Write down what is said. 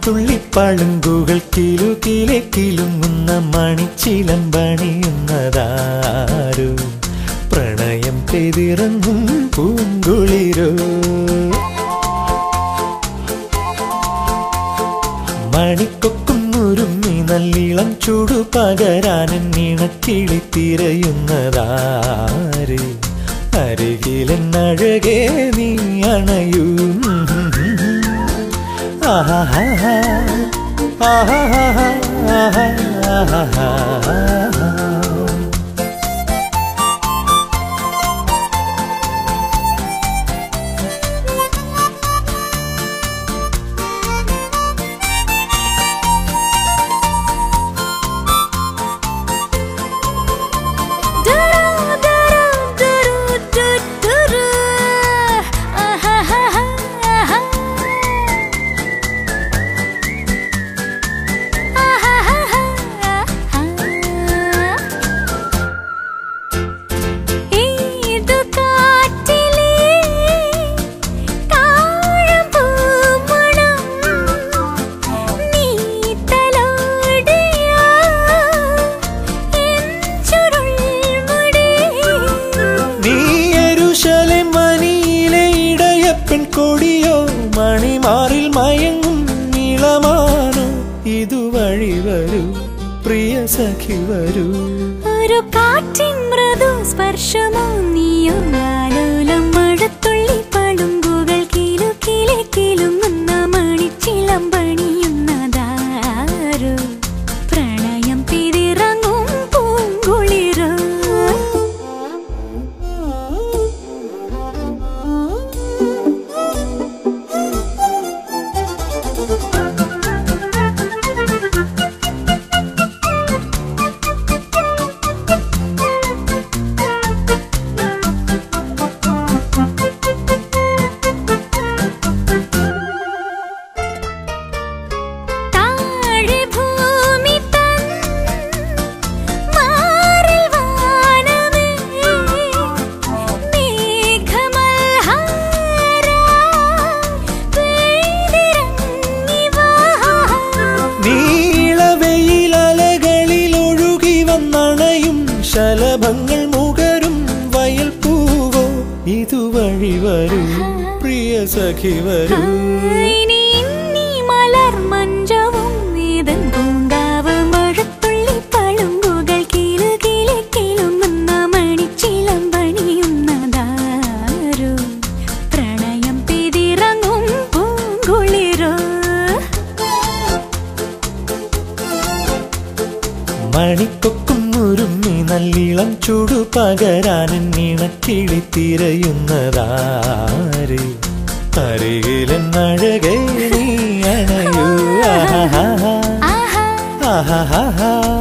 മഴത്തുള്ളി പളുങ്കുകൾ കിലു കിലെ കിലുങ്ങുന്ന മണിച്ചിലമ്പണിയുന്നതാരോ പ്രണയം പെതിറങ്ങും പൂങ്കുളിരോ മണിക്കൊക്കും ഉരുമ്മി നല്ലിളം ചൂടു പകരാനൻ നീണക്കിളി തിരയുന്നതാര് അരികിലെന്നഴകേ നീ അണയൂ ആഹാ ആഹാ ഏതു കാറ്റിലെ താഴമ്പൂമണം നീ തലോടിയ എൻ ചുരുൾമുടി നീ യരുശലേം മനിയിലെ ഇടയപ്പൻ കൊടിയോ മണിമാറിൽ മയങ്ങും നീളമാനോ ഇതുവഴി വരൂ പ്രിയ സഖി വരൂ ഒരു കാറ്റിൻ മൃദു സ്പർശമോ നീയോ ആലോലം മഴത്തുള്ളി പളുങ്കുകൾ കിലു കിലെ കിലുങ്ങുന്ന മണിച്ചിളം പണിയുന്നതാരോ പ്രണയം പിരിറങ്ങും പൂങ്കുളിരോ താഴെ ഭൂമി തൻ മാറിൽ വാനമേ മേഘമൽഹാര പെയ്തിറങ്ങി വാ നീളവെയിലലകളിൽ ഒഴുകി വന്നണയും ശലഭങ്ങൾ മുകരും വയൽ പൂവോ ഇതുവഴി വരൂ പ്രിയ സഖി വരൂ ഇനി ഇന്നി മലർ മഞ്ചവും വേദൻ പൂങ്കാവ് മഴത്തുള്ളി പളുങ്കുകൾ കിലു കിലെ കിലുങ്ങുന്ന മണിച്ചിലം പണിയുന്നതാരോ പ്രണയം പെതിറങ്ങും പൂങ്കുളിരോ മണിക്കൊക്കും ഉരുമ്മി നല്ലിളം ചൂടു പകരാനൻ നീണക്കിളി തിരയുന്നതാര് അരികിലെന്നഴകേ നീ അണയൂ ആഹാ ആഹാ ആഹാ